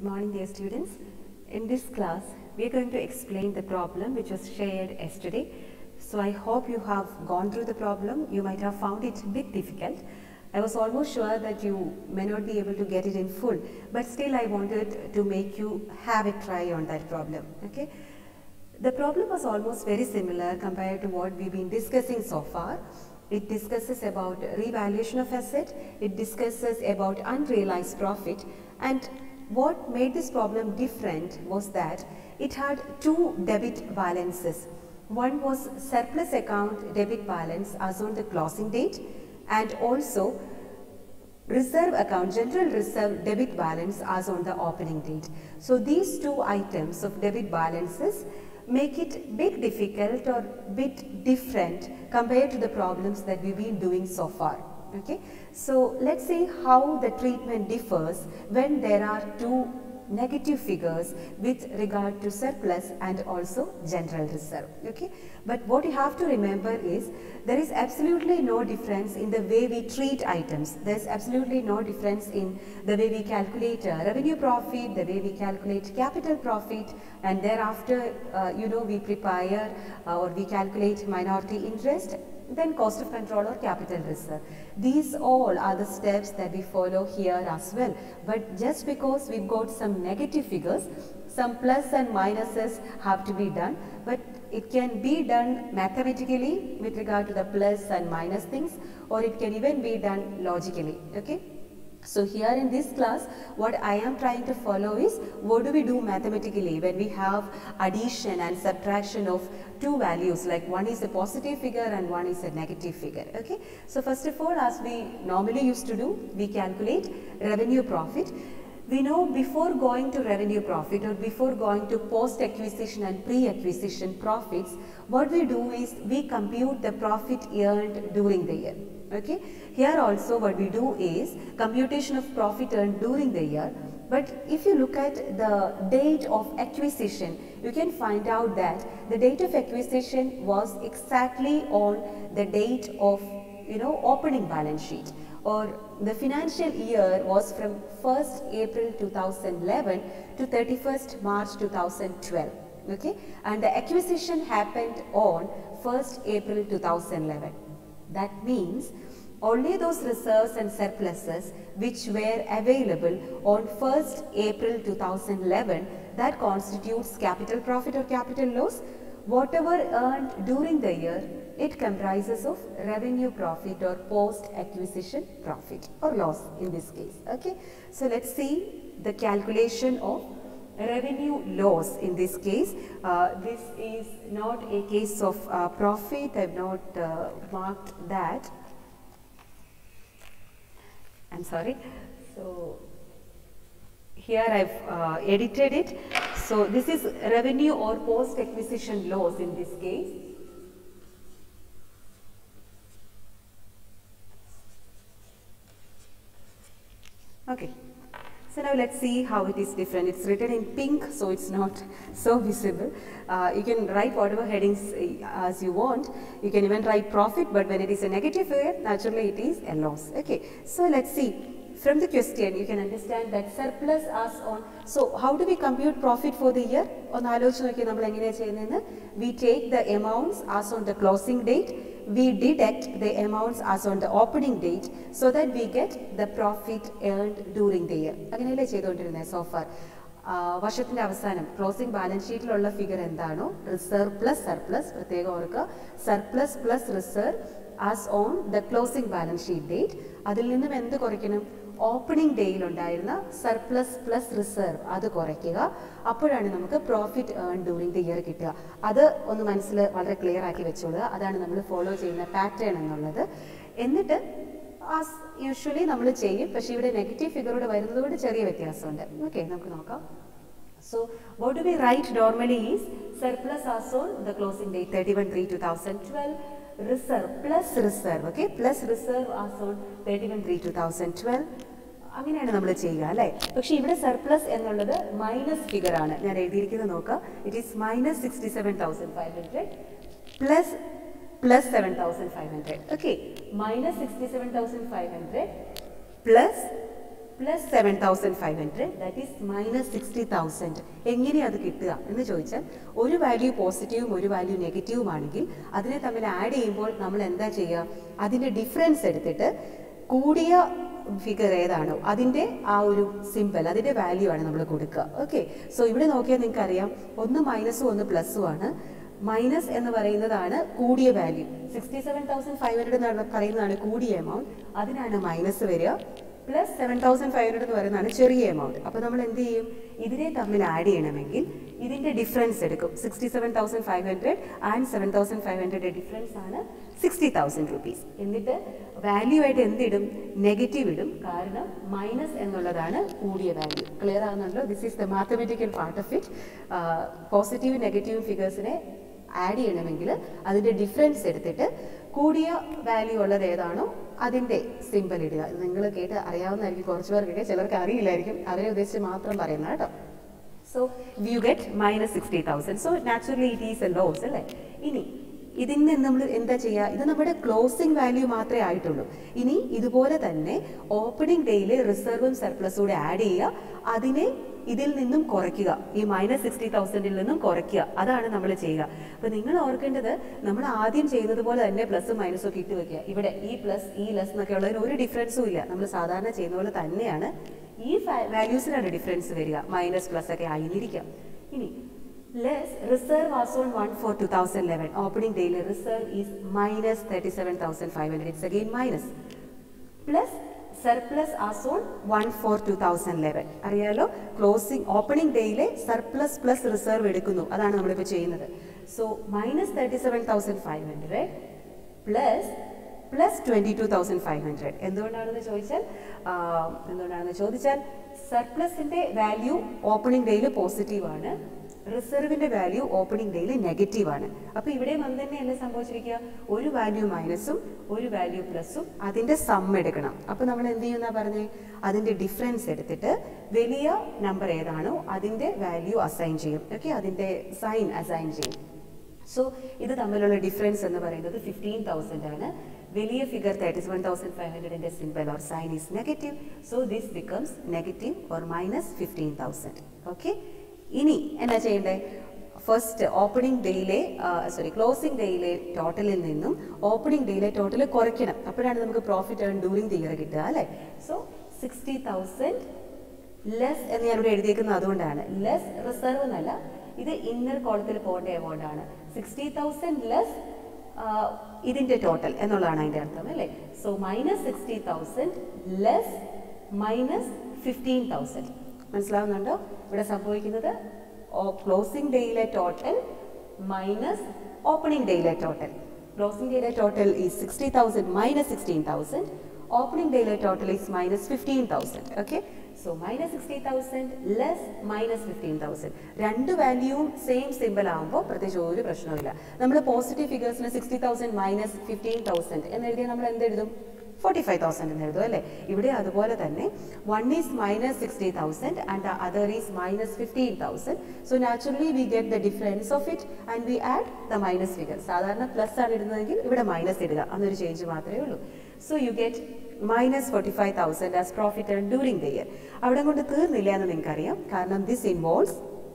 Good morning, dear students. In this class, we are going to explain the problem which was shared yesterday. So I hope you have gone through the problem. You might have found it a bit difficult. I was almost sure that you may not be able to get it in full, but still I wanted to make you have a try on that problem. Okay. The problem was almost very similar compared to what we've been discussing so far. It discusses about revaluation of asset, it discusses about unrealized profit and what made this problem different was that it had two debit balances. One was surplus account debit balance as on the closing date and also reserve account general reserve debit balance as on the opening date. So these two items of debit balances make it bit difficult or bit different compared to the problems that we've been doing so far. Okay, so let's see how the treatment differs when there are two negative figures with regard to surplus and also general reserve okay but what you have to remember is there is absolutely no difference in the way we treat items there is absolutely no difference in the way we calculate uh, revenue profit the way we calculate capital profit and thereafter uh, you know we prepare uh, or we calculate minority interest then cost of control or capital reserve. These all are the steps that we follow here as well. But just because we've got some negative figures, some plus and minuses have to be done, but it can be done mathematically with regard to the plus and minus things, or it can even be done logically. Okay. So here in this class, what I am trying to follow is what do we do mathematically when we have addition and subtraction of two values like one is a positive figure and one is a negative figure. Okay. So first of all, as we normally used to do, we calculate revenue profit. We know before going to revenue profit or before going to post acquisition and pre-acquisition profits, what we do is we compute the profit earned during the year. Okay. Here also what we do is computation of profit earned during the year. But if you look at the date of acquisition, you can find out that the date of acquisition was exactly on the date of you know opening balance sheet or the financial year was from 1st April 2011 to 31st March 2012 okay and the acquisition happened on 1st April 2011 that means only those reserves and surpluses which were available on 1st April 2011 that constitutes capital profit or capital loss whatever earned during the year it comprises of revenue profit or post acquisition profit or loss in this case okay so let's see the calculation of revenue loss in this case uh, this is not a case of uh, profit i have not uh, marked that i'm sorry so here I've uh, edited it. So this is revenue or post acquisition loss in this case. Okay. So now let's see how it is different. It's written in pink, so it's not so visible. Uh, you can write whatever headings uh, as you want. You can even write profit, but when it is a negative figure, naturally it is a loss. Okay. So let's see. From the question, you can understand that surplus as on. So how do we compute profit for the year? ഒന്ന് ആലോചിച്ച് നോക്കി നമ്മൾ എങ്ങനെയാണ് ചെയ്യുന്നതെന്ന് we take the amounts as on the closing date we deduct the amounts as on the opening date so that we get the profit earned during the year അങ്ങനെയല്ലേ ചെയ്തുകൊണ്ടിരുന്നത് so far വർഷത്തിന്റെ അവസാനം ക്ലോസിംഗ് ബാലൻസ് ഷീറ്റിലുള്ള figure എന്താണോ reserve plus surplus പ്രത്യേകം ഓർക്കുക surplus plus reserve as on the closing balance sheet date അതിൽ നിന്നും എന്ത് കുറയ്ക്കണം ഓപ്പണിംഗ് ഡേയിൽ ഉണ്ടായിരുന്ന സർപ്ലസ് പ്ലസ് റിസർവ് അത് കുറയ്ക്കുക അപ്പോഴാണ് നമുക്ക് profit earn during the year കിട്ടുക അത് ഒന്ന് മനസ്സിൽ വളരെ ക്ലിയർ ആക്കി വെച്ചോളുക അതാണ് നമ്മൾ ഫോളോ ചെയ്യുന്ന പാറ്റേൺ എന്നുള്ളത് എന്നിട്ട് ആസ് യൂഷ്വലി നമ്മൾ ചെയ്യും പക്ഷേ ഇവിടെ നെഗറ്റീവ് ഫിഗറോട് വരുന്നത് കൊണ്ട് ചെറിയ വ്യത്യാസമുണ്ട് ഓക്കെ നമുക്ക് നോക്കാം So what do we write normally is surplus as on the closing date 31 3 2012 reserve plus reserve okay plus reserve as on 31 3 2012 അങ്ങനെയാണ് നമ്മൾ ചെയ്യുക അല്ലേ പക്ഷെ ഇവിടെ സർപ്ലസ് എന്നുള്ളത് മൈനസ് ഫിഗർ ആണ് ഞാൻ എഴുതിയിരിക്കുന്നത് നോക്കുക it is minus sixty seven thousand five hundred plus plus seven thousand five hundred okay minus sixty seven thousand five hundred plus plus seven thousand five hundred that is minus sixty thousand എങ്ങനെയാണ് അത് കിട്ടുക എന്ന് ചോദിച്ചാൽ ഒരു value പോസിറ്റീവും ഒരു value നെഗറ്റീവും ആണെങ്കിൽ അതിനെ തമ്മിൽ ആഡ് ചെയ്യുമ്പോൾ നമ്മൾ എന്താ ചെയ്യുക അതിൻ്റെ ഡിഫറൻസ് എടുത്തിട്ട് കൂടിയ ഫിഗർ ഏതാണോ അതിൻ്റെ ആ ഒരു സിമ്പിൾ അതിൻ്റെ വാല്യൂ ആണ് നമ്മൾ കൊടുക്കുക ഓക്കെ സോ ഇവിടെ നോക്കിയാൽ നിങ്ങൾക്ക് അറിയാം ഒന്ന് മൈനസും ഒന്ന് പ്ലസ്സും ആണ് മൈനസ് എന്ന് പറയുന്നതാണ് കൂടിയ value sixty seven thousand five hundred എന്ന് പറയുന്നതാണ് കൂടിയ എമൗണ്ട് അതിനാണ് മൈനസ് വരിക plus seven thousand five hundred എന്ന് പറയുന്നതാണ് ചെറിയ എമൗണ്ട് അപ്പോൾ നമ്മൾ എന്ത് ചെയ്യും ഇതിനെ തമ്മിൽ ആഡ് ചെയ്യണമെങ്കിൽ ഇതിൻ്റെ ഡിഫറൻസ് എടുക്കും sixty seven thousand five hundred and seven thousand five hundred difference ആണ് സിക്സ്റ്റി തൗസൻഡ് റുപ്പീസ് എന്നിട്ട് വാല്യൂ ആയിട്ട് എന്തിടും നെഗറ്റീവ് ഇടും കാരണം മൈനസ് എന്നുള്ളതാണ് കൂടിയ വാല്യൂ ക്ലിയർ ആകുന്നുണ്ടോ this is the mathematical part of it positive negative ഫിഗേഴ്സിനെ ആഡ് ചെയ്യണമെങ്കിൽ അതിൻ്റെ ഡിഫറൻസ് എടുത്തിട്ട് കൂടിയ വാല്യൂ ഉള്ളത് ഏതാണോ അതിൻ്റെ സിമ്പിൾ ഇടുക ഇത് നിങ്ങൾ കേട്ട് അറിയാവുന്നതായിരിക്കും കുറച്ച് പേർക്കൊക്കെ ചിലർക്ക് അറിയില്ലായിരിക്കും അവരെ ഉദ്ദേശിച്ച് മാത്രം പറയുന്നത് കേട്ടോ so you get minus sixty thousand so naturally it is a loss അല്ലേ ഇനി ഇതിന് നമ്മൾ എന്താ ചെയ്യുക ഇത് നമ്മുടെ ക്ലോസിംഗ് വാല്യൂ മാത്രമേ ആയിട്ടുള്ളൂ ഇനി ഇതുപോലെ തന്നെ ഓപ്പണിംഗ് ഡേയിൽ റിസർവും സർപ്ലസും കൂടെ ആഡ് ചെയ്യുക അതിനെ ഇതിൽ നിന്നും കുറയ്ക്കുക ഈ മൈനസ് സിക്സ്റ്റി തൗസൻഡിൽ നിന്നും കുറയ്ക്കുക അതാണ് നമ്മൾ ചെയ്യുക അപ്പൊ നിങ്ങൾ ഓർക്കേണ്ടത് നമ്മൾ ആദ്യം ചെയ്യുന്നത് പോലെ തന്നെ പ്ലസും മൈനസും ഒക്കെ ഇട്ട് വെക്കുക ഇവിടെ ഈ പ്ലസ് ഈ ലെസ് എന്നൊക്കെ ഉള്ളതിന് ഒരു ഡിഫറൻസും ഇല്ല നമ്മൾ സാധാരണ ചെയ്യുന്ന പോലെ തന്നെയാണ് ഈ വാല്യൂസിനാണ് ഡിഫറൻസ് വരിക മൈനസ് പ്ലസ് ഒക്കെ ആയിരിക്കാം ഇനി less reserve was on one four two thousand eleven opening ഡേയിൽ reserve is minus thirty seven thousand five hundred it's again minus plus surplus as on one four two thousand eleven അറിയാലോ closing opening ഡേയിലെ surplus plus reserve എടുക്കുന്നു അതാണ് നമ്മളിപ്പോൾ ചെയ്യുന്നത് so minus thirty seven thousand five hundred plus plus twenty two thousand five hundred എന്തുകൊണ്ടാണെന്ന് ചോദിച്ചാൽ ആ, എന്തുകൊണ്ടാണെന്ന് ചോദിച്ചാൽ സർപ്ലസിൻ്റെ വാല്യൂ ഓപ്പണിംഗ് ഡേയിൽ പോസിറ്റീവ് ആണ് റിസർവിന്റെ വാല്യൂ ഓപ്പണിംഗ് ഡേയിൽ നെഗറ്റീവ് ആണ് അപ്പൊ ഇവിടെ വന്ന് തന്നെ എന്താ സംഭവിച്ചിരിക്കുക ഒരു വാല്യൂ മൈനസും ഒരു വാല്യൂ പ്ലസും അതിന്റെ സം എടുക്കണം അപ്പൊ നമ്മൾ എന്ത് ചെയ്യുന്ന പറഞ്ഞേ അതിന്റെ ഡിഫറൻസ് എടുത്തിട്ട് വലിയ നമ്പർ ഏതാണോ അതിന്റെ വാല്യൂ അസൈൻ ചെയ്യും ഓക്കെ അതിന്റെ സൈൻ അസൈൻ ചെയ്യും സോ ഇത് തമ്മിലുള്ള ഡിഫറൻസ് എന്ന് പറയുന്നത് ഫിഫ്റ്റീൻ തൗസൻഡ് ആണ് വലിയ figure thirty seven thousand five ഹൺഡ്രഡിന്റെ simple or sign is negative so this becomes negative or minus fifteen thousand okay ഇനി എന്നാ ചെയ്യണ്ടേ ഫസ്റ്റ് ഓപ്പണിംഗ് ഡേയിലെ സോറി ക്ലോസിംഗ് ഡേയിലെ ടോട്ടലിൽ നിന്നും ഓപ്പണിംഗ് ഡേയിലെ ടോട്ടൽ കുറയ്ക്കണം അപ്പോഴാണ് നമുക്ക് profit earn during the year കിട്ടുക അല്ലേ സോ സിക്സ്റ്റി തൗസൻഡ് ലെസ് എന്ന് ഞാനിവിടെ എഴുതിയേക്കുന്നത് അതുകൊണ്ടാണ് ലെസ് റിസർവ് എന്നല്ല ഇത് ഇന്നർ കോളത്തിൽ പോകേണ്ട എമൗണ്ട് ആണ് സിക്സ്റ്റി തൗസൻഡ് ലെസ് ഇതിന്റെ ടോട്ടൽ എന്നുള്ളതാണ് അതിന്റെ അർത്ഥം അല്ലേ so minus sixty thousand less minus fifteen thousand മനസ്സിലാവുന്നുണ്ടോ ഇവിടെ സംഭവിക്കുന്നത് ക്ലോസിംഗ് ഡേയിലെ ടോട്ടൽ മൈനസ് ഓപ്പണിംഗ് ഡേയിലെ ടോട്ടൽ ക്ലോസിംഗ് ഡേയിലെ ടോട്ടൽ ഈ sixty thousand minus sixteen thousand opening ഡേയിലെ total is minus fifteen thousand okay so minus sixty thousand less minus fifteen thousand രണ്ട് വാല്യൂവും സെയിം സിമ്പിൾ ആകുമ്പോൾ പ്രത്യേകിച്ച് ഒരു പ്രശ്നവുമില്ല നമ്മൾ പോസിറ്റീവ് ഫിഗേഴ്സിന് sixty thousand minus fifteen thousand എന്ന് എഴുതിയാൽ നമ്മൾ എന്തെഴുതും ഫോർട്ടി ഫൈവ് തൗസൻഡ് എന്ന് എഴുതും അല്ലേ ഇവിടെ അതുപോലെ തന്നെ one is minus sixty thousand and the other is minus fifteen thousand so naturally we get the difference of it and we add the minus figure സാധാരണ പ്ലസ് ആണ് ഇടുന്നതെങ്കിൽ ഇവിടെ മൈനസ് ഇടുക അന്നൊരു ചേഞ്ച് മാത്രമേ ഉള്ളൂ so you get minus forty five thousand as profit earn during the year അവിടെ കൊണ്ട് തീർന്നില്ല എന്ന് നിങ്ങൾക്കറിയാം കാരണം this involves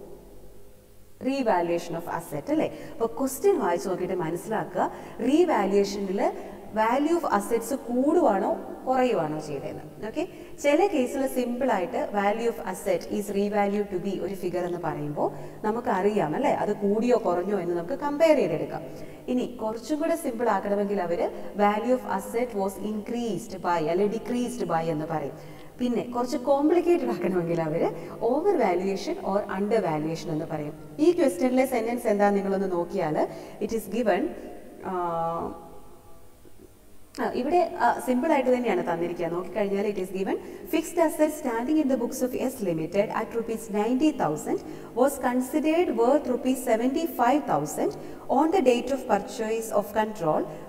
revaluation of asset അല്ലേ അപ്പോൾ ക്വസ്റ്റ്യൻ വായിച്ചു നോക്കിയിട്ട് മനസ്സിലാക്കുക റീവാലുവേഷനിൽ വാല്യൂ ഓഫ് അസെറ്റ്സ് കൂടുവാണോ കുറയുവാണോ ചെയ്തതെന്ന് ഓക്കെ ചില കേസിൽ സിമ്പിൾ ആയിട്ട് value of asset is revalue to be ഒരു ഫിഗർ എന്ന് പറയുമ്പോൾ നമുക്ക് അറിയാം അല്ലേ അത് കൂടിയോ കുറഞ്ഞോ എന്ന് നമുക്ക് കമ്പയർ ചെയ്തെടുക്കാം ഇനി കുറച്ചും കൂടെ സിമ്പിൾ ആക്കണമെങ്കിൽ അവർ value of asset was increased by അല്ലെ ഡിക്രീസ്ഡ് ബൈ എന്ന് പറയും പിന്നെ കുറച്ച് കോംപ്ലിക്കേറ്റഡ് ആക്കണമെങ്കിൽ അവർ over valuation or under valuation എന്ന് പറയും ഈ ക്വസ്റ്റ്യനിലെ സെന്റൻസ് എന്താ നിങ്ങളൊന്ന് നോക്കിയാൽ ഇറ്റ് ഈസ് ഗിവൺ ഇവിടെ സിമ്പിൾ ആയിട്ട് തന്നെയാണ് തന്നിരിക്കുക നോക്കിക്കഴിഞ്ഞാൽ it is given fixed asset standing in the books of S limited at rupees ninety thousand was considered worth rupees seventy five thousand on the date of purchase of control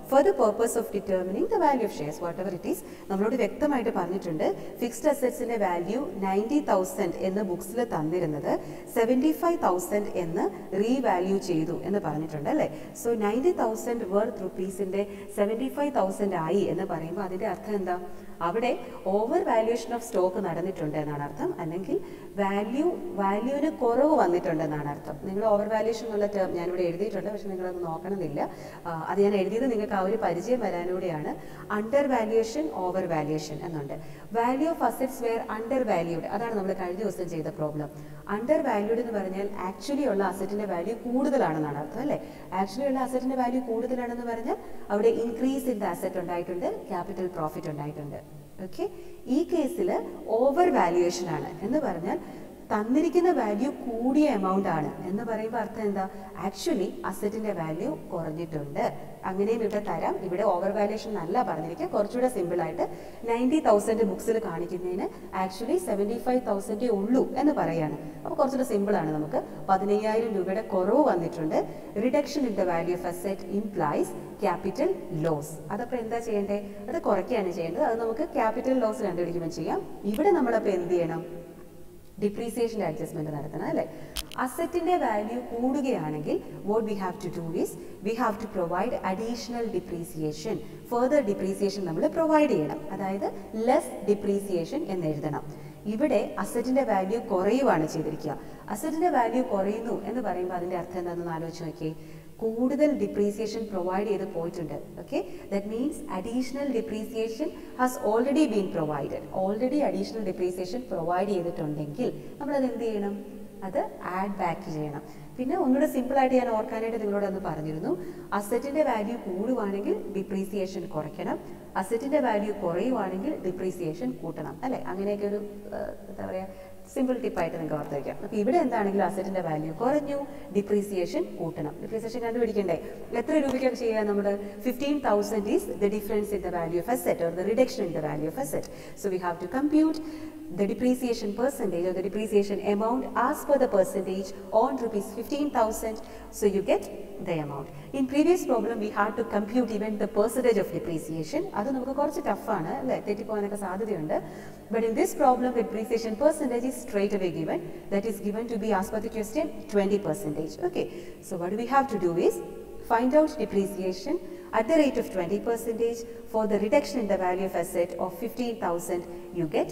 for the purpose of determining the value of shares whatever it is നമ്മളോട് വ്യക്തമായിട്ട് പറഞ്ഞിട്ടുണ്ട് fixed അസറ്റ്സിന്റെ value ninety thousand എന്ന് ബുക്സിൽ തന്നിരുന്നത് seventy five thousand എന്ന് revalue ചെയ്തു എന്ന് പറഞ്ഞിട്ടുണ്ട് അല്ലേ സോ നയൻറ്റി തൗസൻഡ് വർത്ത് റുപ്പീസിന്റെ സെവൻറ്റി ഫൈവ് തൗസൻഡ് ആയി എന്ന് പറയുമ്പോൾ അതിന്റെ അർത്ഥം എന്താ അവിടെ ഓവർ വാല്യൂഷൻ ഓഫ് സ്റ്റോക്ക് നടന്നിട്ടുണ്ട് എന്നാണ് അർത്ഥം അല്ലെങ്കിൽ വാല്യൂ വാല്യൂവിന് കുറവ് വന്നിട്ടുണ്ട് എന്നാണ് അർത്ഥം നിങ്ങൾ ഓവർ വാല്യൂഷൻ എന്നുള്ള ടേം ഞാനിവിടെ എഴുതിയിട്ടുണ്ട് പക്ഷെ നിങ്ങളത് നോക്കണമെന്നില്ല ആ, അത് ഞാൻ എഴുതിയത് നിങ്ങൾക്ക് ആ ഒരു പരിചയം വരാനൂടെയാണ് അണ്ടർ വാല്യൂഷൻ ഓവർ വാല്യൂഷൻ എന്നുണ്ട് value of assets were under valued അതാണ് നമ്മൾ കഴിഞ്ഞ ദിവസം ചെയ്ത പ്രോബ്ലം അണ്ടർ വാല്യൂഡ് എന്ന് പറഞ്ഞാൽ ആക്ച്വലി ഉള്ള അസറ്റിന്റെ വാല്യൂ കൂടുതലാണെന്നാണ് അർത്ഥം അല്ലേ ആക്ച്വലി ഉള്ള അസറ്റിന്റെ വാല്യൂ കൂടുതലാണെന്ന് പറഞ്ഞാൽ അവിടെ ഇൻക്രീസ് ഇൻ ദ അസറ്റ് ഉണ്ടായിട്ടുണ്ട് ക്യാപിറ്റൽ പ്രോഫിറ്റ് ഉണ്ടായിട്ടുണ്ട് ഓക്കെ ഈ കേസിൽ ഓവർ വാല്യുവേഷൻ ആണ് എന്ന് പറഞ്ഞാൽ തന്നിരിക്കുന്ന വാല്യൂ കൂടിയ എമൗണ്ട് ആണ് എന്ന് പറയുമ്പോൾ അർത്ഥം എന്താ ആക്ച്വലി അസറ്റിന്റെ വാല്യൂ കുറഞ്ഞിട്ടുണ്ട് അങ്ങനെയും ഇവിടെ തരാം ഇവിടെ ഓവർ വാല്യുവേഷൻ അല്ല പറഞ്ഞിരിക്കുക കുറച്ചുകൂടെ സിമ്പിൾ ആയിട്ട് നയൻറ്റി തൗസൻഡ് ബുക്സിൽ കാണിക്കുന്നതിന് ആക്ച്വലി സെവൻറ്റി ഫൈവ് തൗസൻഡേ ഉള്ളൂ എന്ന് പറയാണ് അപ്പോൾ കുറച്ചുകൂടെ സിമ്പിൾ ആണ് നമുക്ക് പതിനയ്യായിരം രൂപയുടെ കുറവ് വന്നിട്ടുണ്ട് reduction in the value of asset implies capital loss അതപ്പോൾ എന്താ ചെയ്യേണ്ടത് അത് കുറയ്ക്കുകയാണ് ചെയ്യേണ്ടത് അത് നമുക്ക് ക്യാപിറ്റൽ ലോസ് കണ്ടുപിടിക്കുമ്പോൾ ചെയ്യാം ഇവിടെ നമ്മളപ്പോൾ എന്ത് ചെയ്യണം ഡിപ്രീസിയേഷൻ അഡ്ജസ്റ്റ്മെന്റ് നടത്തണം അല്ലേ അസറ്റിന്റെ വാല്യൂ കൂടുകയാണെങ്കിൽ what we have to do is we have to provide additional depreciation further depreciation നമ്മൾ പ്രൊവൈഡ് ചെയ്യണം അതായത് ലെസ് ഡിപ്രീസിയേഷൻ എന്ന് എഴുതണം ഇവിടെ അസറ്റിന്റെ വാല്യൂ കുറയുവാണ് ചെയ്തിരിക്കുക അസറ്റിന്റെ വാല്യൂ കുറയുന്നു എന്ന് പറയുമ്പോൾ അതിന്റെ അർത്ഥം എന്താണെന്ന് ആലോചിച്ച് നോക്കിയേ കൂടുതൽ ഡിപ്രീസിയേഷൻ പ്രൊവൈഡ് ചെയ്ത് പോയിട്ടുണ്ട് okay that means additional depreciation has already been provided already additional depreciation provide ചെയ്തിട്ടുണ്ടെങ്കിൽ നമ്മളത് എന്ത് ചെയ്യണം അത് ആഡ് ബാക്ക് ചെയ്യണം പിന്നെ ഒന്നുകൂടെ സിമ്പിൾ ആയിട്ട് ഞാൻ ഓർക്കാനായിട്ട് നിങ്ങളോട് ഒന്ന് പറഞ്ഞിരുന്നു അസറ്റിന്റെ വാല്യൂ കൂടുവാണെങ്കിൽ ഡിപ്രീസിയേഷൻ കുറയ്ക്കണം അസറ്റിന്റെ വാല്യൂ കുറയുവാണെങ്കിൽ ഡിപ്രീസിയേഷൻ കൂട്ടണം അല്ലെ അങ്ങനെയൊക്കെ ഒരു ആ, എന്താ പറയാ സിമ്പിൾ ടിപ്പായിട്ട് നിങ്ങൾക്ക് ഓർത്ത് വയ്ക്കാം അപ്പോൾ ഇവിടെ എന്താണെങ്കിലും അസറ്റിന്റെ വാല്യൂ കുറഞ്ഞു ഡിപ്രീസിയേഷൻ കൂട്ടണം ഡിപ്രീസിയേഷൻ കണ്ടുപിടിക്കണ്ടേ എത്ര രൂപയ്ക്കൊക്കെ ചെയ്യാം നമ്മൾ fifteen thousand is the difference in the value of asset or the reduction in the value of asset so we have to compute the depreciation percentage or the depreciation amount as per the percentage on rupees 15,000. So you get the amount. In previous problem, we had to compute even the percentage of depreciation. അത് നമുക്ക് കുറച്ച് ടഫാണ് അല്ലേ തെറ്റിപ്പോകാനൊക്കെ സാധ്യതയുണ്ട് but in this problem the depreciation percentage is straight away given. That is given to be as per the question 20 percentage. Okay. So what we have to do is find out depreciation at the rate of 20 percentage for the reduction in the value of asset of 15,000 you get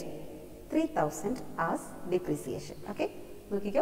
3000 as depreciation okay നോക്കിക്കോ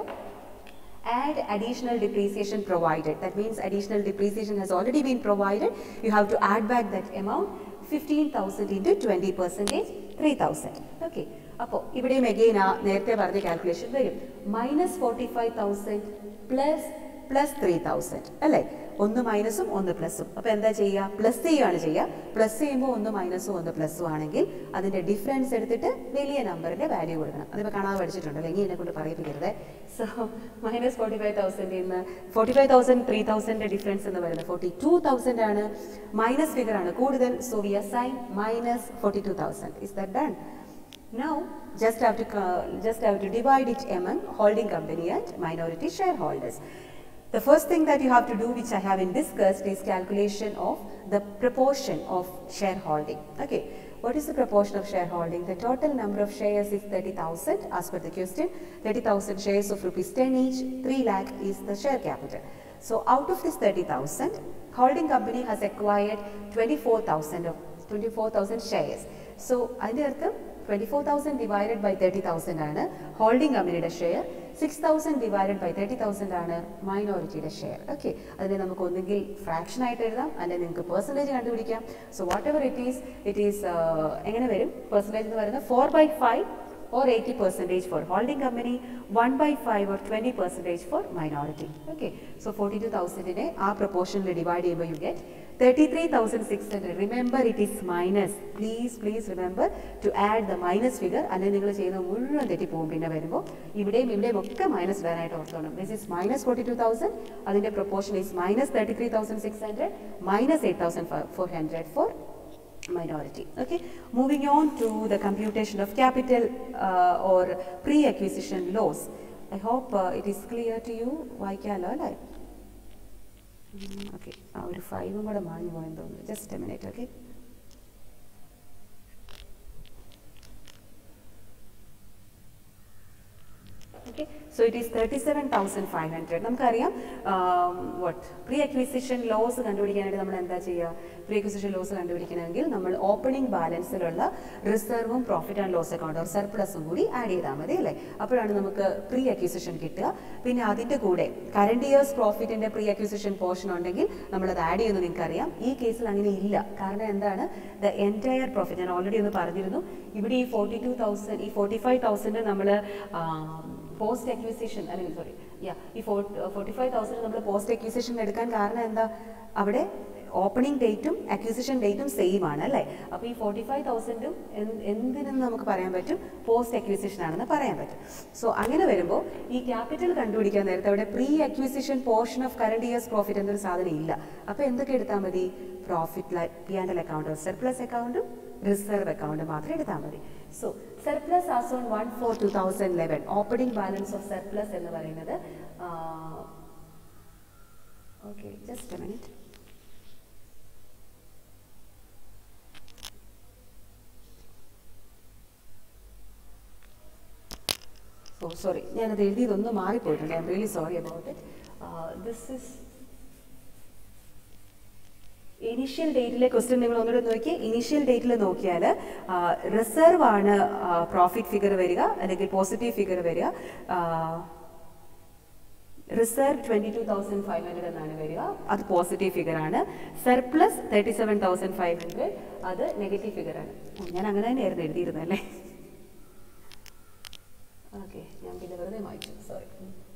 add additional depreciation provided that means additional depreciation has already been provided you have to add back that amount 15000 into 20 percentage 3000 okay അപ്പോൾ ഇവിടെയും again ആ നേരത്തെ പറഞ്ഞ calculation വരും minus forty five thousand plus plus three thousand അല്ലേ ഒന്ന് മൈനസും ഒന്ന് പ്ലസും അപ്പോൾ എന്താ ചെയ്യുക പ്ലസ് ചെയ്യുകയാണ് ചെയ്യുക പ്ലസ് ചെയ്യുമ്പോൾ ഒന്ന് മൈനസും ഒന്ന് പ്ലസും ആണെങ്കിൽ അതിന്റെ ഡിഫറൻസ് എടുത്തിട്ട് വലിയ നമ്പറിന്റെ വാല്യൂ കൊടുക്കണം അതിപ്പോൾ കാണാതെ പഠിച്ചിട്ടുണ്ട് അല്ലെങ്കിൽ എന്നെ കൊണ്ട് പറയിപ്പിക്കരുത് സോ മൈനസ് ഫോർട്ടി ഫൈവ് തൗസൻഡിൽ നിന്ന് ഫോർട്ടി ഫൈവ് തൗസൻഡ് ത്രീ തൗസൻഡിന്റെ ഡിഫറൻസ് എന്ന് പറയുന്നത് ഫോർട്ടി ടു തൗസൻഡ് ആണ് മൈനസ് ഫിഗർ ആണ് കൂടുതൽ so we assign minus forty two thousand is that done Now, just have to uh, just have to divide it among holding company and minority shareholders. The first thing that you have to do, which I haven't discussed, is calculation of the proportion of shareholding. Okay, what is the proportion of shareholding? The total number of shares is 30,000 as per the question. 30,000 shares of rupees 10 each, 3 lakh is the share capital. So out of this 30,000, holding company has acquired 24,000 of 24,000 shares. So അതിൻ്റെ അർത്ഥം twenty four thousand divided by thirty thousand ആണ് holding കമ്പനിയുടെ share six thousand divided by thirty thousand ആണ് മൈനോറിറ്റിയുടെ share okay അതിനെ നമുക്ക് ഒന്നുകിൽ fraction ആയിട്ട് എഴുതാം അല്ലെങ്കിൽ നിങ്ങൾക്ക് പെർസെൻറ്റേജ് കണ്ടുപിടിക്കാം so whatever it is it is എങ്ങനെ വരും പെർസെൻറ്റേജ് എന്ന് പറയുന്നത് four by five or 80 percentage for holding company, 1 by 5 or 20 percentage for minority. Okay, so 42,000 in a proportion divide by you get 33,600. Remember it is minus. Please, please remember to add the minus figure. അല്ലെങ്കിൽ നിങ്ങൾ ചെയ്യുന്ന മുഴുവൻ തെറ്റിപ്പോകും പിന്നെ വരുമ്പോൾ ഇവിടെയും ഇവിടെയും ഒക്കെ minus വരാനായിട്ട് ഓർത്തോണം this is minus forty two thousand അതിൻ്റെ proportion is minus thirty three thousand six hundred minus eight thousand four hundred for minority. Okay, moving on to the computation of capital uh, or pre-acquisition loss. I hope uh, it is clear to you. Why Right? Okay ആ ഒരു ഫൈവും കൂടെ മാഞ്ഞു പോയെന്ന് തോന്നുന്നു just a minute okay okay so it is 37500 നമുക്കറിയാം വട്ട് pre acquisition loss കണ്ടുപിടിക്കാനായിട്ട് നമ്മൾ എന്താ ചെയ്യുക പ്രീ അക്വിസിഷൻ ലോസ് കണ്ടുപിടിക്കണമെങ്കിൽ നമ്മൾ ഓപ്പണിംഗ് ബാലൻസിലുള്ള റിസർവും profit and loss account or സർപ്ലസും കൂടി ആഡ് ചെയ്താൽ മതി അല്ലേ അപ്പോഴാണ് നമുക്ക് പ്രീ അക്വിസിഷൻ കിട്ടുക പിന്നെ അതിൻ്റെ കൂടെ കറണ്ട് ഇയേഴ്സ് പ്രോഫിറ്റിന്റെ പ്രീ അക്വിസിഷൻ പോർഷൻ ഉണ്ടെങ്കിൽ നമ്മളത് ആഡ് ചെയ്യുന്നത് നിങ്ങൾക്കറിയാം ഈ കേസിൽ അങ്ങനെ ഇല്ല കാരണം എന്താണ് ദ എൻറ്റയർ പ്രോഫിറ്റ് ഞാൻ ഓൾറെഡി ഒന്ന് പറഞ്ഞിരുന്നു ഇവിടെ ഈ ഫോർട്ടി ടു തൗസൻഡ് ഈ ഫോർട്ടി ഫൈവ് തൗസൻഡ് നമ്മൾ പോസ്റ്റ് അക്വിസിഷൻ അല്ലെങ്കിൽ സോറി യാ ഈ ഫോർട്ടി ഫൈവ് തൗസൻഡ് നമ്മൾ പോസ്റ്റ് അക്വിസിഷൻ എടുക്കാൻ കാരണം എന്താ അവിടെ ഓപ്പണിംഗ് ഡേറ്റും അക്വിസിഷൻ ഡേറ്റും സെയിം ആണ് അല്ലേ അപ്പോൾ ഈ ഫോർട്ടി ഫൈവ് തൗസൻഡും എന്തിനെന്ന് നമുക്ക് പറയാൻ പറ്റും പോസ്റ്റ് അക്വിസിഷൻ ആണെന്ന് പറയാൻ പറ്റും സോ അങ്ങനെ വരുമ്പോൾ ഈ ക്യാപിറ്റൽ കണ്ടുപിടിക്കാൻ നേരത്തെ അവിടെ pre acquisition portion of current years profit എന്നൊരു സാധനം ഇല്ല അപ്പോൾ എന്തൊക്കെ എടുത്താൽ മതി പ്രോഫിറ്റ് പി ആൻഡ് എൽ അക്കൗണ്ടും സർപ്ലസ് അക്കൗണ്ടും റിസർവ് അക്കൗണ്ട് മാത്രം എടുത്താൽ മതി so surplus as on one four two thousand eleven opening balance of surplus എന്ന് പറയുന്നത് okay just a minute oh sorry ഞാനത് എഴുതിയതൊന്ന് മാറിപ്പോയിട്ടുണ്ട് I'm really sorry about it this is initial ഡേറ്റിലെ ക്വസ്റ്റ്യൻ നിങ്ങൾ ഒന്നുകൂടെ നോക്കി ഇനീഷ്യൽ ഡേറ്റിൽ നോക്കിയാൽ റിസർവ് ആണ് പ്രോഫിറ്റ് ഫിഗർ വരിക അല്ലെങ്കിൽ പോസിറ്റീവ് ഫിഗർ വരിക reserve twenty two thousand five hundred എന്നാണ് വരിക അത് പോസിറ്റീവ് ഫിഗർ ആണ് surplus thirty seven thousand five hundred അത് നെഗറ്റീവ് ഫിഗർ ആണ് ഞാൻ അങ്ങനെ തന്നെയായിരുന്നു എഴുതിയിരുന്നത് അല്ലേ ഓക്കെ ഞാൻ പിന്നെ വെറുതെ വായിച്ചു സോറി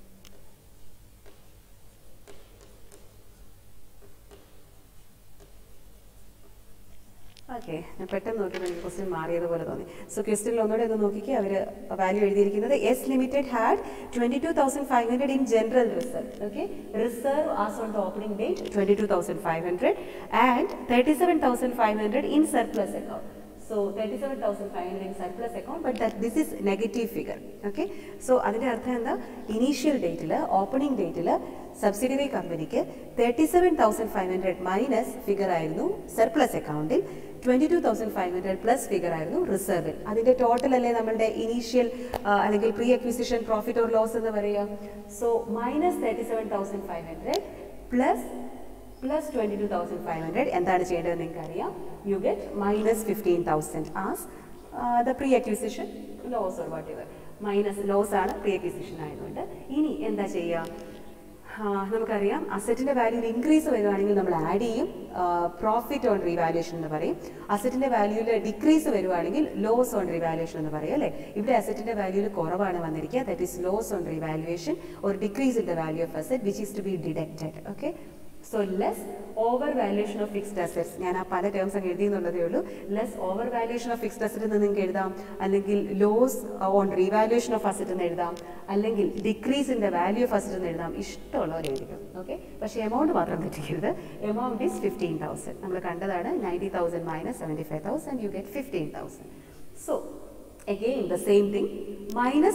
ഓക്കെ ഞാൻ പെട്ടെന്ന് നോക്കിയപ്പോൾ എനിക്ക് ക്വസ്റ്റ്യൻ മാറിയതുപോലെ തോന്നി സോ ക്വസ്റ്റ്യനിൽ ഒന്നുകൂടെ ഒന്ന് നോക്കിക്കേ അവർ വാല്യൂ എഴുതിയിരിക്കുന്നത് S limited had twenty two thousand five hundred in general reserve okay reserve as on the opening date twenty two thousand five hundred and thirty seven thousand five hundred in surplus account So 37,500 in surplus account, but that this is negative figure. Okay. So അതിന്റെ അർത്ഥം എന്താ initial ഡേറ്റിൽ opening ഡേറ്റിൽ subsidiary കമ്പനിക്ക് thirty seven thousand five hundred minus figure ആയിരുന്നു surplus അക്കൗണ്ടിൽ twenty two thousand five hundred plus figure ആയിരുന്നു റിസർവിൽ അതിന്റെ ടോട്ടൽ അല്ലേ നമ്മളുടെ ഇനീഷ്യൽ അല്ലെങ്കിൽ pre acquisition profit or loss എന്ന് പറയുക so minus thirty seven thousand five hundred plus plus twenty two thousand five hundred എന്താണ് ചെയ്യേണ്ടത് നിങ്ങൾക്ക് അറിയാം you get minus fifteen thousand as the pre acquisition loss or whatever minus loss ആണ് pre acquisition ആയതുകൊണ്ട് ഇനി എന്താ ചെയ്യുക നമുക്കറിയാം അസറ്റിന്റെ വാല്യൂവിൽ ഇൻക്രീസ് വരുവാണെങ്കിൽ നമ്മൾ ആഡ് ചെയ്യും പ്രോഫിറ്റ് ഓൺ റീവാലുവേഷൻ എന്ന് പറയും അസറ്റിന്റെ വാല്യൂവിൽ ഡിക്രീസ് വരുവാണെങ്കിൽ ലോസ് ഓൺ റീവാലുവേഷൻ എന്ന് പറയും അല്ലേ ഇവിടെ അസറ്റിന്റെ വാല്യൂവിൽ കുറവാണ് വന്നിരിക്കുക that is loss on revaluation or decrease in the value of asset which is to be deducted okay so less over valuation of fixed assets ഞാൻ ആ പല ടേംസ് അങ്ങ് എഴുതിയെന്നുള്ളതേ ഉള്ളൂ less over valuation of fixed asset എന്ന് നിങ്ങൾക്ക് എഴുതാം അല്ലെങ്കിൽ loss on revaluation of asset എന്ന് എഴുതാം അല്ലെങ്കിൽ decrease in the value of asset എന്ന് എഴുതാം ഇഷ്ടമുള്ളവർ എഴുതിക്കും ഓക്കെ പക്ഷേ എമൗണ്ട് മാത്രം തെറ്റിക്കരുത് എമൗണ്ട് ഈസ് ഫിഫ്റ്റീൻ തൗസൻഡ് നമ്മൾ കണ്ടതാണ് ninety thousand minus seventy five thousand you get fifteen thousand so again the same thing minus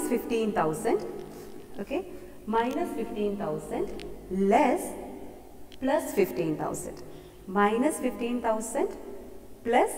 15000 okay minus 15000 less plus 15,000 minus 15,000 plus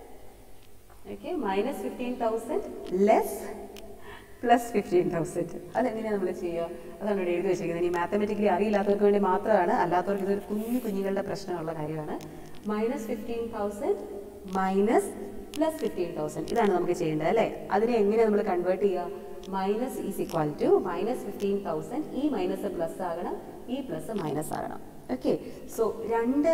okay minus 15,000 less plus fifteen thousand അതെങ്ങനെയാണ് നമ്മൾ ചെയ്യുക അതാണ് ഇവിടെ എഴുതി വെച്ചിരിക്കുന്നത് ഇനി മാത്തമെറ്റിക്കലി അറിയില്ലാത്തവർക്ക് വേണ്ടി മാത്രമാണ് അല്ലാത്തവർക്ക് ഇതൊരു കുഞ്ഞു കുഞ്ഞുങ്ങളുടെ പ്രശ്നമുള്ള കാര്യമാണ് minus fifteen thousand minus plus fifteen thousand ഇതാണ് നമുക്ക് ചെയ്യേണ്ടത് അല്ലേ അതിനെ എങ്ങനെ നമ്മൾ കൺവേർട്ട് ചെയ്യുക minus is equal to minus fifteen thousand ഈ മൈനസ് പ്ലസ് ആകണം ഈ പ്ലസ് മൈനസ് ആകണം ഓക്കെ സോ രണ്ട്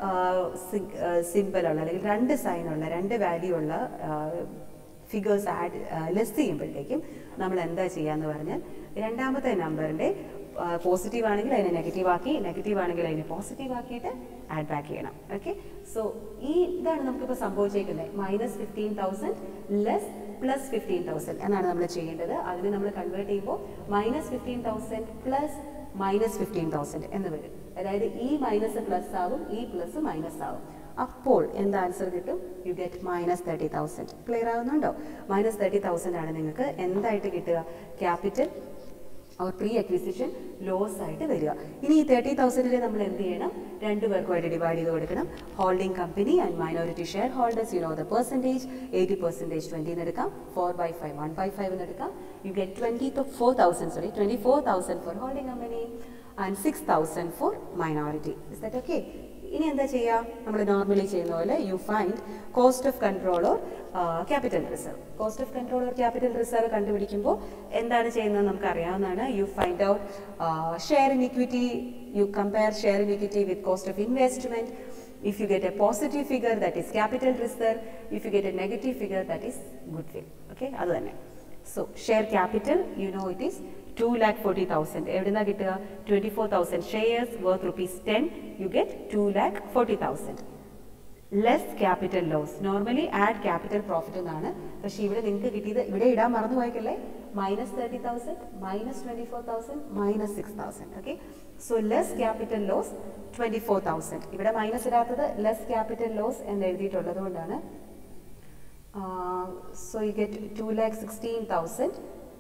സിമ്പിളുള്ള അല്ലെങ്കിൽ രണ്ട് സൈനുള്ള രണ്ട് വാല്യൂ ഉള്ള ഫിഗേഴ്സ് ആഡ് ലെസ് ചെയ്യുമ്പോഴത്തേക്കും നമ്മൾ എന്താ ചെയ്യാന്ന് പറഞ്ഞാൽ രണ്ടാമത്തെ നമ്പറിൻ്റെ പോസിറ്റീവ് ആണെങ്കിൽ അതിനെ നെഗറ്റീവ് ആക്കി നെഗറ്റീവ് ആണെങ്കിൽ അതിനെ പോസിറ്റീവ് ആക്കിയിട്ട് ആഡ് ബാക്ക് ചെയ്യണം ഓക്കെ സോ ഈ ഇതാണ് നമുക്കിപ്പോൾ സംഭവിച്ചേക്കുന്നത് minus fifteen thousand less plus fifteen thousand എന്നാണ് നമ്മൾ ചെയ്യേണ്ടത് അതിന് നമ്മൾ കൺവേർട്ട് ചെയ്യുമ്പോൾ minus fifteen thousand plus minus fifteen thousand എന്ന് വരും അതായത് ഈ മൈനസ് പ്ലസ് ആവും ഈ പ്ലസ് മൈനസ് ആവും അപ്പോൾ എന്ത് ആൻസർ കിട്ടും you get minus thirty thousand clear ആവുന്നുണ്ടോ മൈനസ് തേർട്ടി തൗസൻഡ് ആണ് നിങ്ങൾക്ക് എന്തായിട്ട് കിട്ടുക ക്യാപിറ്റൽ അവർ പ്രീ അക്വിസിഷൻ ലോസ് ആയിട്ട് വരിക ഇനി ഈ തേർട്ടി തൗസൻഡിൽ നമ്മൾ എന്ത് ചെയ്യണം രണ്ട് പേർക്കുമായിട്ട് ഡിവൈഡ് ചെയ്ത് കൊടുക്കണം holding company and minority share holders you know the percentage eighty percentage ട്വൻറ്റിന്ന് എടുക്കാം four by five one by five എന്ന് എടുക്കാം you get twenty four thousand sorry twenty four thousand for holding company and six thousand for minority is that okay ഇനി എന്താ ചെയ്യുക നമ്മൾ normally ചെയ്യുന്ന പോലെ you find cost of control or capital reserve cost of control or capital reserve കണ്ടുപിടിക്കുമ്പോൾ എന്താണ് ചെയ്യുന്നത് നമുക്ക് അറിയാവുന്നതാണ് you find out share in equity you compare share in equity with cost of investment If you get a positive figure, that is capital reserve. If you get a negative figure, that is goodwill. Okay, അത് തന്നെ so share capital you know it is two lakh forty thousand എവിടുന്നാ കിട്ടുക twenty four thousand shares worth rupees ten you get two lakh forty thousand less capital loss normally add capital profit എന്നാണ് പക്ഷേ ഇവിടെ നിങ്ങൾക്ക് കിട്ടിയത് ഇവിടെ ഇടാൻ മറന്നു പോയേക്കല്ലേ minus thirty thousand minus twenty four thousand minus six thousand okay so less capital loss twenty four thousand ഇവിടെ മൈനസ് ഇടാത്തത് ലെസ് ക്യാപിറ്റൽ ലോസ് എന്ന് എഴുതിയിട്ടുള്ളത് കൊണ്ടാണ് so you get two lakh sixteen thousand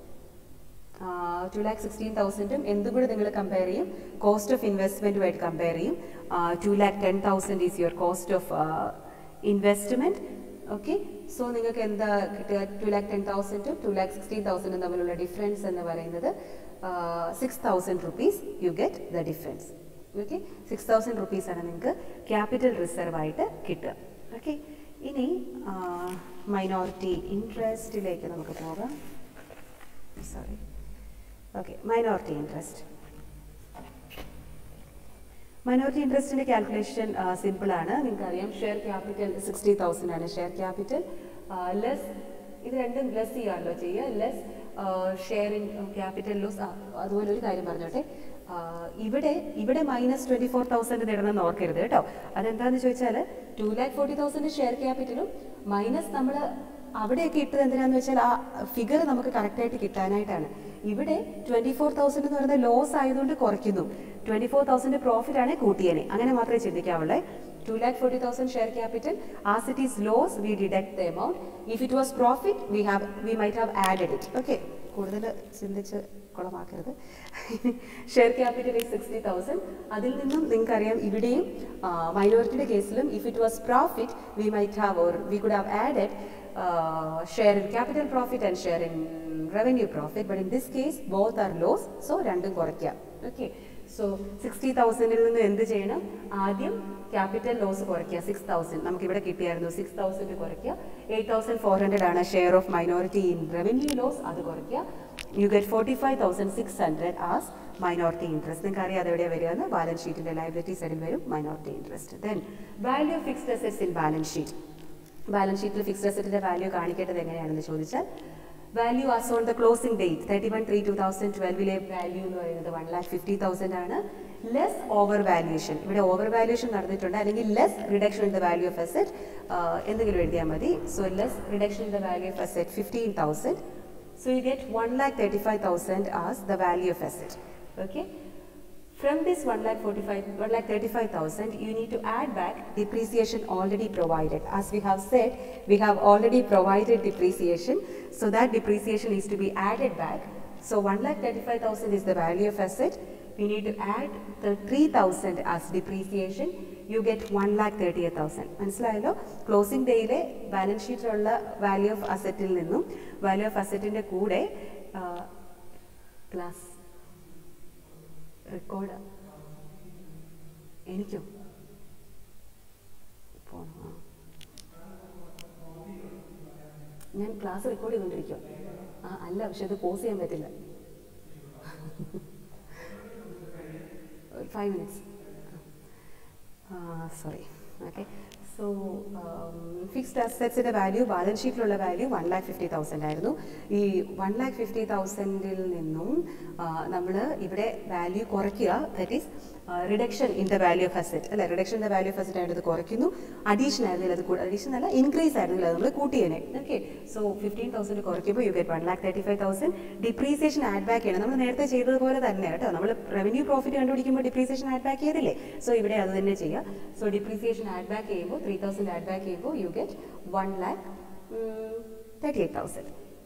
two lakh sixteen തൗസൻഡും എന്തും കൂടെ നിങ്ങൾ കമ്പയർ ചെയ്യും കോസ്റ്റ് ഓഫ് ഇൻവെസ്റ്റ്മെൻറ്റുമായിട്ട് കമ്പയർ ചെയ്യും two lakh ten thousand is your cost of investment okay so നിങ്ങൾക്ക് എന്താ കിട്ടുക ടു ലാക്ക് ടെൻ തൗസൻഡും ടു ലാക്ക് സിക്സ്റ്റീൻ തൗസൻഡും തമ്മിലുള്ള ഡിഫറൻസ് എന്ന് പറയുന്നത് six thousand rupees you get the difference okay six thousand റുപ്പീസാണ് നിങ്ങൾക്ക് ക്യാപിറ്റൽ റിസർവ് ആയിട്ട് കിട്ടുക ഓക്കെ ഇനി മൈനോറിറ്റി ഇൻട്രസ്റ്റിലേക്ക് നമുക്ക് പോകാം sorry okay minority interest minority ഇൻട്രസ്റ്റിന്റെ കാൽക്കുലേഷൻ സിമ്പിൾ ആണ് നിങ്ങൾക്കറിയാം ഷെയർ ക്യാപിറ്റൽ സിക്സ്റ്റി തൗസൻഡ് ആണ് ഷെയർ ക്യാപിറ്റൽ ലെസ് ഇത് രണ്ടും ലെസ് ചെയ്യാണല്ലോ ചെയ്യുക less share in capital loss അതുപോലെ ഒരു കാര്യം പറഞ്ഞോട്ടെ ഇവിടെ ഇവിടെ മൈനസ് ട്വന്റി ഫോർ തൗസൻഡ് നേടണമെന്ന് ഓർക്കരുത് കേട്ടോ അതെന്താണെന്ന് ചോദിച്ചാൽ two lakh forty thousand share ക്യാപിറ്റലും മൈനസ് നമ്മൾ അവിടെയൊക്കെ ഇട്ടത് എന്തിനാന്ന് വെച്ചാൽ ആ ഫിഗർ നമുക്ക് കറക്റ്റായിട്ട് കിട്ടാനായിട്ടാണ് ഇവിടെ ട്വന്റി ഫോർ തൗസൻഡ് എന്ന് പറയുന്നത് ലോസ് ആയതുകൊണ്ട് കുറയ്ക്കുന്നു ട്വന്റി ഫോർ തൗസൻഡ് പ്രോഫിറ്റ് ആണ് കൂട്ടിയനെ അങ്ങനെ മാത്രമേ ചിന്തിക്കാവുള്ളേ two lakh forty thousand share capital as it is loss we deduct the amount if it was profit we have we might have added it okay കൂടുതൽ ചിന്തിച്ച് കുളമാക്കരുത് share capital is sixty thousand അതിൽ നിന്നും നിങ്ങൾക്കറിയാം ഇവിടെയും മൈനോറിറ്റിയുടെ കേസിലും if it was profit we might have or we could have added share in capital profit and share in revenue profit but in this case both are loss so രണ്ടും കുറയ്ക്കാം okay so sixty തൗസൻഡിൽ നിന്ന് എന്ത് ചെയ്യണം ആദ്യം capital loss കുറയ്ക്കുക six thousand നമുക്ക് ഇവിടെ കിട്ടിയായിരുന്നു സിക്സ് തൗസൻഡ് കുറയ്ക്കുക എയ്റ്റ് തൗസൻഡ് ഫോർ ഹൺഡ്രഡ് ആണ് share of minority in revenue loss അത് കുറയ്ക്കുക you get forty five thousand six hundred as minority interest നിങ്ങൾക്ക് അറിയാം അത് എവിടെയാണ് വരിക എന്ന് ബാലൻസ് ഷീറ്റിന്റെ ലൈബിലിറ്റി സൈഡിൽ വരും minority interest then value fixed assets in balance sheet balance ഷീറ്റിൽ ഫിക്സ്ഡ് അസറ്റിന്റെ വാല്യൂ കാണിക്കേണ്ടത് എങ്ങനെയാണെന്ന് ചോദിച്ചാൽ value as on the closing date thirty one three two thousand ട്വൽവിലെ വാല്യൂ എന്ന് പറയുന്നത് വൺ ലാക്ക് ഫിഫ്റ്റി തൗസൻഡ് ആണ് ലെസ് ഓവർ വാല്യൂഷൻ ഇവിടെ ഓവർ വാല്യൂഷൻ നടന്നിട്ടുണ്ട് അല്ലെങ്കിൽ less reduction in the value of asset എന്തെങ്കിലും എഴുതിയാൽ മതി so less reduction in the value of asset fifteen thousand so you get one lakh thirty five thousand as the value of asset okay From this 1 lakh 45, 1 lakh 35,000, you need to add back depreciation already provided. As we have said, we have already provided depreciation, so that depreciation is to be added back. So 1 lakh 35,000 is the value of asset. We need to add the 3,000 as depreciation. You get 1 lakh 38,000. മനസ്സിലായല്ലോ closing ഡേയിലെ balance ഷീറ്റിലുള്ള value of അസറ്റിൽ നിന്നും value of അസറ്റിന്റെ കൂടെ class record എനിക്കോ പോണോ ഞാൻ class record ചെയ്തുകൊണ്ടിരിക്കുക ആ അല്ല പക്ഷെ അത് പോസ് ചെയ്യാൻ പറ്റില്ല five minutes sorry okay so fixed അസറ്റ്സിൻ്റെ വാല്യൂ ബാലൻസ് ഷീറ്റിലുള്ള value one lakh fifty thousand ആയിരുന്നു ഈ വൺ ലാക്ക് ഫിഫ്റ്റി തൗസൻഡിൽ നിന്നും നമ്മൾ ഇവിടെ വാല്യൂ കുറയ്ക്കുക that is reduction in the value of asset അല്ലെ reduction in the value of asset ആയിട്ട് ഇത് കുറയ്ക്കുന്നു അഡീഷൻ ആയിരുന്നില്ല അത് അഡീഷൻ അല്ല ഇൻക്രീസ് ആയിരുന്നില്ല അത് നമ്മൾ കൂട്ടിയേനെ ഓക്കെ സോ ഫിഫ്റ്റീൻ തൗസൻഡ് കുറയ്ക്കുമ്പോൾ you get one lakh thirty five thousand depreciation add back ചെയ്യണം നമ്മൾ നേരത്തെ ചെയ്തതുപോലെ തന്നെ കേട്ടോ നമ്മൾ റവന്യൂ പ്രോഫിറ്റ് കണ്ടുപിടിക്കുമ്പോൾ ഡിപ്രീസിയേഷൻ ആഡ് ബാക്ക് ചെയ്തില്ലേ സോ ഇവിടെ അത് തന്നെ ചെയ്യുക സോ ഡിപ്രീസിയേഷൻ ആഡ് ബാക്ക് ചെയ്യുമ്പോൾ ത്രീ തൗസൻഡ് ആഡ് ബാക്ക് ചെയ്യുമ്പോൾ you get one lakh thirty eight thousand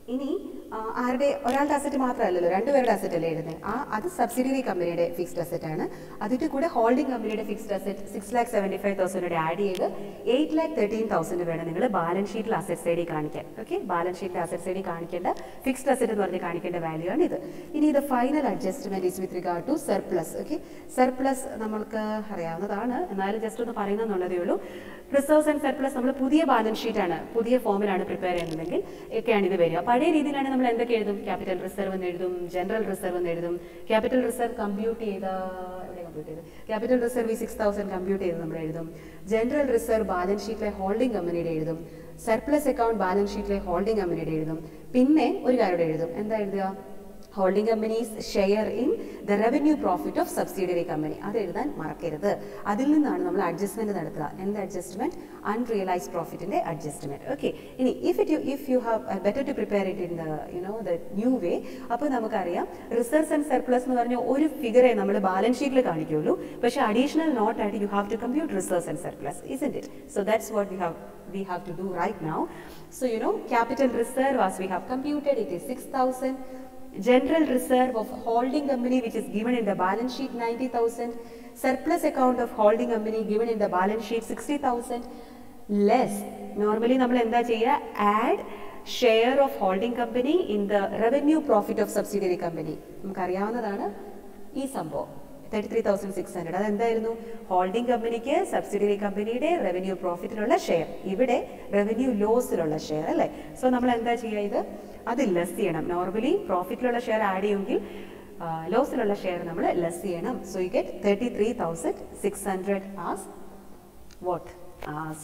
ഇനി ആ, ആരുടെ ഒരാളുടെ അസറ്റ് മാത്രമല്ലല്ലോ രണ്ടുപേരുടെ അസറ്റ് അല്ലേ എഴുതുന്നത് ആ അത് സബ്സിഡിയറി കമ്പനിയുടെ ഫിക്സ്ഡ് അസറ്റ് ആണ് അതിന്റെ കൂടെ ഹോൾഡിംഗ് കമ്പനിയുടെ fixed asset six lakh seventy five thousand add ചെയ്ത് എയ്റ്റ് ലാക്ക് തേർട്ടീൻ തൗസൻഡ് വേണം നിങ്ങൾ ബാലൻസ് ഷീറ്റിൽ അസറ്റ് സൈഡിൽ കാണിക്കാൻ ഓക്കെ ബാലൻസ് ഷീറ്റിൽ അസറ്റ് സൈഡിൽ കാണിക്കേണ്ട ഫിക്സ്ഡ് അസറ്റ് എന്ന് പറഞ്ഞ് കാണിക്കേണ്ട വാല്യൂ ആണ് ഇത് ഇനി ഇത് final adjustment is with regard to surplus okay surplus നമ്മൾക്ക് അറിയാവുന്നതാണ് എന്നാലും ജസ്റ്റ് ഒന്ന് പറയുന്നതെന്നുള്ളതേ ഉള്ളൂ റിസർവ്സ് ആൻഡ് സർപ്ലസ് നമ്മൾ പുതിയ ബാലൻസ് ഷീറ്റ് ആണ് പുതിയ ഫോമിലാണ് പ്രിപ്പയർ ചെയ്യുന്നതെങ്കിൽ ഒക്കെയാണ് ഇത് വരിക പഴയ രീതിയിലാണ് നമ്മൾ എന്തൊക്കെ എഴുതും ക്യാപിറ്റൽ റിസർവ് എന്ന് എഴുതും ജനറൽ റിസർവ് എന്ന് എഴുതും ക്യാപിറ്റൽ റിസർവ് കമ്പ്യൂട്ട് ചെയ്ത എവിടെ കമ്പ്യൂട്ട് ചെയ്ത് ക്യാപിറ്റൽ റിസർവ് ഈ സിക്സ് തൗസൻഡ് കമ്പ്യൂട്ട് ചെയ്ത് നമ്മൾ എഴുതും ജനറൽ റിസർവ് ബാലൻസ് ഷീറ്റിലെ ഹോൾഡിംഗ് കമ്പനിയുടെ എഴുതും സർപ്ലസ് അക്കൗണ്ട് ബാലൻസ് ഷീറ്റിലെ ഹോൾഡിംഗ് കമ്പനിയുടെ എഴുതും പിന്നെ ഒരു കാര്യം എഴുതും എന്താ എഴുതുക holding companies share in the revenue profit of subsidiary company അത് എഴുതാൻ മറക്കരുത് അതിൽ നിന്നാണ് നമ്മൾ അഡ്ജസ്റ്റ്മെന്റ് നടത്തുക എന്ത് അഡ്ജസ്റ്റ്മെന്റ് അൺറിയലൈസ് പ്രോഫിറ്റിന്റെ അഡ്ജസ്റ്റ്മെന്റ് ഓക്കെ ഇനി if it if you have better to prepare it in the U know the new way അപ്പോൾ നമുക്കറിയാം റിസർവ്സ് ആൻഡ് സർപ്ലസ് എന്ന് പറഞ്ഞ ഒരു ഫിഗറെ നമ്മൾ ബാലൻസ് ഷീറ്റിൽ കാണിക്കുള്ളൂ പക്ഷേ അഡീഷണൽ നോട്ട് ആയിട്ട് you have to compute reserves and surplus is it so that's what we have we have to do right now. So, you know, capital reserve as we have computed, it is 6,000. General reserve of holding company which is given in the balance sheet 90,000. Surplus account of holding company given in the balance sheet 60,000. Less. Normally നമ്മൾ എന്താ ചെയ്യുക add share of holding company in the revenue profit of subsidiary company നമുക്കറിയാവുന്നതാണ് ഈ സംഭവം thirty three thousand six hundred അതെന്തായിരുന്നു holding കമ്പനിക്ക് subsidiary കമ്പനിയുടെ revenue പ്രോഫിറ്റിലുള്ള ഷെയർ ഇവിടെ റവന്യൂ ലോസിലുള്ള ഷെയർ അല്ലേ സോ നമ്മൾ എന്താ ചെയ്യുക ഇത് അത് ലെസ് ചെയ്യണം നോർമലി പ്രോഫിറ്റിലുള്ള ഷെയർ ആഡ് ചെയ്യുമെങ്കിൽ ലോസിലുള്ള ഷെയർ നമ്മൾ ലെസ് ചെയ്യണം so you get thirty three thousand six hundred as what as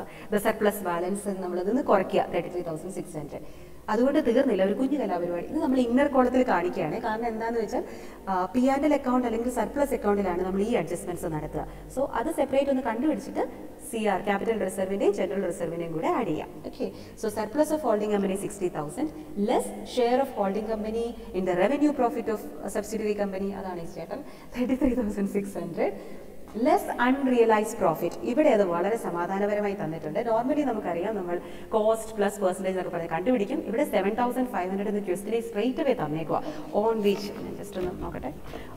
the surplus balance നമ്മളതിൽ നിന്ന് കുറയ്ക്കുക thirty three thousand six hundred അതുകൊണ്ട് തീർന്നില്ല ഒരു കുഞ്ഞു കലാപരിപാടി ഇത് നമ്മൾ ഇന്നർ കോളത്തിൽ കാണിക്കുകയാണ് കാരണം എന്താന്ന് വെച്ചാൽ പി ആൻഡ് എൽ അക്കൗണ്ട് അല്ലെങ്കിൽ സർപ്ലസ് അക്കൗണ്ടിലാണ് നമ്മൾ ഈ അഡ്ജസ്റ്റ്മെന്റ്സ് നടത്തുക സോ അത് സെപ്പറേറ്റ് ഒന്ന് കണ്ടുപിടിച്ചിട്ട് സി ആർ ക്യാപിറ്റൽ റിസർവിന്റെയും ജനറൽ റിസർവിന്റെയും കൂടെ ആഡ് ചെയ്യാം okay so surplus of holding company sixty thousand less share of holding company in the revenue profit of subsidiary company അതാണ് ഈ ചേട്ടൻ thirty three thousand six hundred less unrealised profit ഇവിടെ അത് വളരെ സമാധാനപരമായി തന്നിട്ടുണ്ട് നോർമലി നമുക്കറിയാം നമ്മൾ കോസ്റ്റ് പ്ലസ് പെർസെൻറ്റേജ് എന്നൊക്കെ പറഞ്ഞ് കണ്ടുപിടിക്കും ഇവിടെ സെവൻ തൗസൻഡ് ഫൈവ് ഹൺഡ്രഡ് എന്ന് ക്വസ്റ്റിനെ സ്ട്രേറ്റ് വേ തന്നേക്കുക ഓൺ വിച്ച് ജസ്റ്റ് ഒന്ന് നോക്കട്ടെ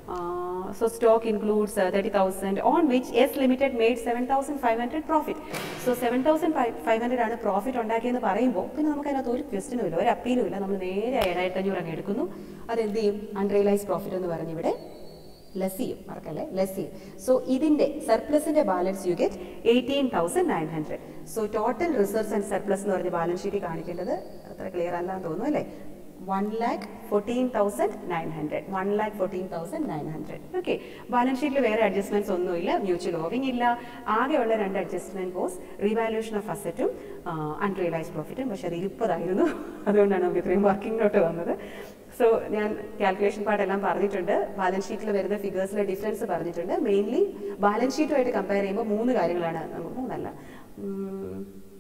so stock includes thirty thousand on which S limited made seven thousand five hundred profit so seven thousand five hundred ആണ് പ്രോഫിറ്റ് ഉണ്ടാക്കിയെന്ന് പറയുമ്പോൾ പിന്നെ നമുക്ക് അതിനകത്ത് ഒരു ക്വസ്റ്റിനും ഇല്ല ഒരു അപ്പീലും ഇല്ല നമ്മൾ നേരെ ഏഴായിരത്തി അഞ്ഞൂറ് അങ്ങ് എടുക്കുന്നു അത് എന്ത് ചെയ്യും അൺറിയലൈസ് പ്രോഫിറ്റ് എന്ന് പറഞ്ഞ് ഇവിടെ ലെസ് ചെയ്യും മറക്കല്ലേ ലെസ് ചെയ്യും സോ ഇതിന്റെ സർപ്ലസിന്റെ balance you get eighteen thousand nine hundred so total reserves and surplus എന്ന് പറഞ്ഞ ബാലൻസ് ഷീറ്റ് കാണിക്കേണ്ടത് അത്ര ക്ലിയർ അല്ലാന്ന് തോന്നുന്നു അല്ലേ one lakh fourteen thousand nine hundred one lakh fourteen thousand nine hundred okay balance ഷീറ്റിൽ വേറെ അഡ്ജസ്റ്റ്മെന്റ്സ് ഒന്നുമില്ല മ്യൂച്വൽ ഓവിംഗ് ഇല്ല ആകെയുള്ള രണ്ട് അഡ്ജസ്റ്റ്മെന്റ് പോസ് റീവാലുവേഷൻ ഓഫ് അസറ്റും അൺറിയലൈസ് പ്രോഫിറ്റും പക്ഷെ അത് ഇരുപതായിരുന്നു അതുകൊണ്ടാണ് നമുക്ക് ഇത്രയും വർക്കിങ്ങിലോട്ട് വന്നത് സോ ഞാൻ കാൽക്കുലേഷൻ പാർട്ട് എല്ലാം പറഞ്ഞിട്ടുണ്ട് ബാലൻസ് ഷീറ്റിൽ വരുന്ന ഫിഗേഴ്സിലെ ഡിഫറൻസ് പറഞ്ഞിട്ടുണ്ട് മെയിൻലി ബാലൻസ് ഷീറ്റുമായിട്ട് കമ്പയർ ചെയ്യുമ്പോൾ മൂന്ന് കാര്യങ്ങളാണ് നമുക്ക് മൂന്നല്ല ഉം,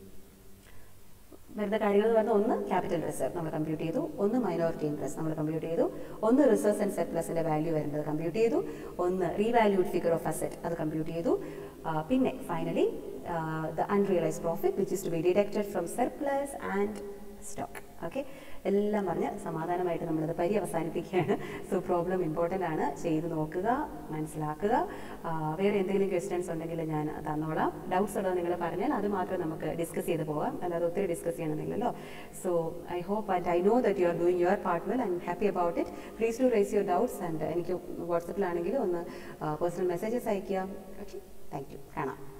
വരുന്ന കാര്യങ്ങൾ എന്ന് പറഞ്ഞാൽ ഒന്ന് ക്യാപിറ്റൽ റിസർവ് നമ്മൾ കമ്പ്യൂട്ട് ചെയ്തു ഒന്ന് മൈനോറിറ്റി ഇൻട്രസ്റ്റ് നമ്മൾ കമ്പ്യൂട്ട് ചെയ്തു ഒന്ന് റിസർവ്സ് ആൻഡ് സർപ്ലസിന്റെ വാല്യൂ വരുന്നത് കമ്പ്യൂട്ട് ചെയ്തു ഒന്ന് റീവാല്യൂഡ് ഫിഗർ ഓഫ് അസെറ്റ് അത് കമ്പ്യൂട്ട് ചെയ്തു ആ, പിന്നെ finally the unrealised profit which is to be deducted from surplus and stock okay എല്ലാം പറഞ്ഞ് സമാധാനമായിട്ട് നമ്മളത് പരി അവസാനിപ്പിക്കുകയാണ് സോ പ്രോബ്ലം ഇമ്പോർട്ടൻ്റ് ആണ് ചെയ്ത് നോക്കുക മനസ്സിലാക്കുക ആ, വേറെ എന്തെങ്കിലും ക്വസ്റ്റ്യൻസ് ഉണ്ടെങ്കിൽ ഞാൻ തന്നോളാം ഡൗട്ട്സ് ഉള്ളത് നിങ്ങൾ പറഞ്ഞാൽ അത് മാത്രം നമുക്ക് ഡിസ്കസ് ചെയ്ത് പോകാം അല്ലാതെ ഒത്തിരി ഡിസ്കസ് ചെയ്യണമെന്നില്ലല്ലോ so I hope and I know that you are doing your part well I am happy about it please to raise your doubts and എനിക്ക് വാട്സപ്പിലാണെങ്കിലും ഒന്ന് പേഴ്സണൽ മെസ്സേജസ് അയക്കുക ഓക്കെ താങ്ക് യു കാണാം